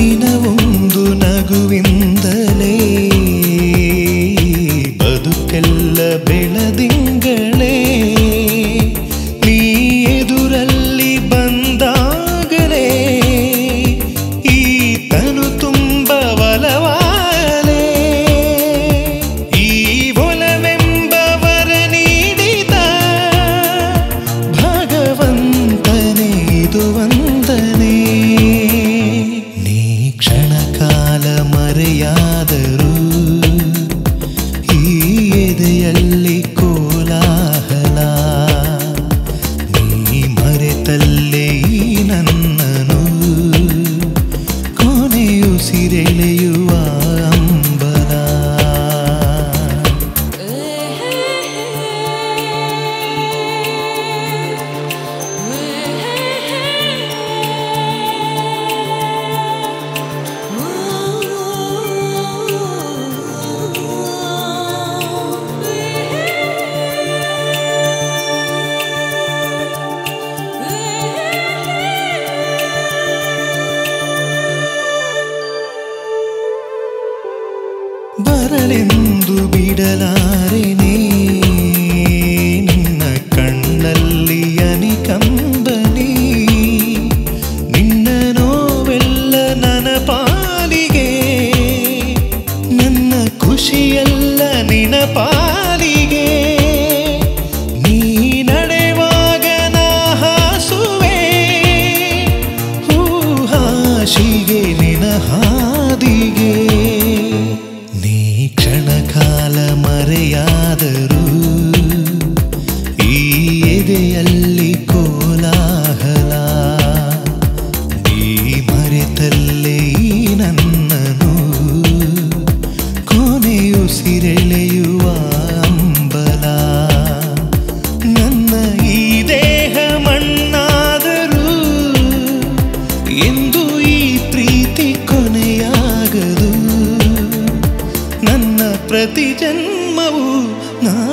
ದಿನವೊಂದು ನಗುವಿಂದಲೇ ಬದುಕೆಲ್ಲ ಬೆಳದಿಂಗಳೇ ನೀ ಎದುರಲ್ಲಿ ಬಂದಾಗಲೇ ಈ ತನು ತುಂಬ ಒಲವಾಲೆ ಈ ಒಲವೆಂಬವರ ನೀಡಿದ ಭಗವಂತನೇ ಇದು ವಂದನೆ ನೀ ಕ್ಷಣ ಕಾಲ ಮರೆಯಾದರೂ ಈ ಎದೆಯಲ್ಲಿ ಕೋಲಾಹಲ ನೀ ಮರೆತಲ್ಲೇ ಈ ನನ್ನನು ಕೊನೆಯುಸಿರೆಳೆಯುವ ಅಂಬಲ ಬರಲೆಂದು ಬಿಡಲಾರೆನೆ ನಿನ್ನ ಕಣ್ಣಲ್ಲಿ ಅನಿಕಂಬನಿ ನಿನ್ನ ನೋವೆಲ್ಲ ನನ್ನ ಪಾಲಿಗೆ ನನ್ನ ಖುಷಿಯೆಲ್ಲ ನಿನ ಪಾಲಿಗೆ ನೀ ನಡೆವಾಗ ನಾ ಹಾಸುವೆ ಹೂಹಾಶಿಗೆ ನಿನ ಹಾದಿಗೆ ನೀ ಕ್ಷಣ ಕಾಲ ಮರೆಯಾದರೂ ಈ ಎದೆಯಲ್ಲಿ ಕೋಲಾಹಲ ನೀ ಮರೆತಲ್ಲೇ ಈ ನನ್ನನು ಕೊನೆಯುಸಿರೆಳೆಯುವ ಅಂಬಲ ನನ್ನ ಈ ದೇಹ ಮಣ್ಣಾದರೂ ಎಂದು ಈ ಪ್ರೀತಿ ಕೊನೆಯಾಗದು ನನ್ನ ಪ್ರತಿ ಜನ್ಮವು ನಾ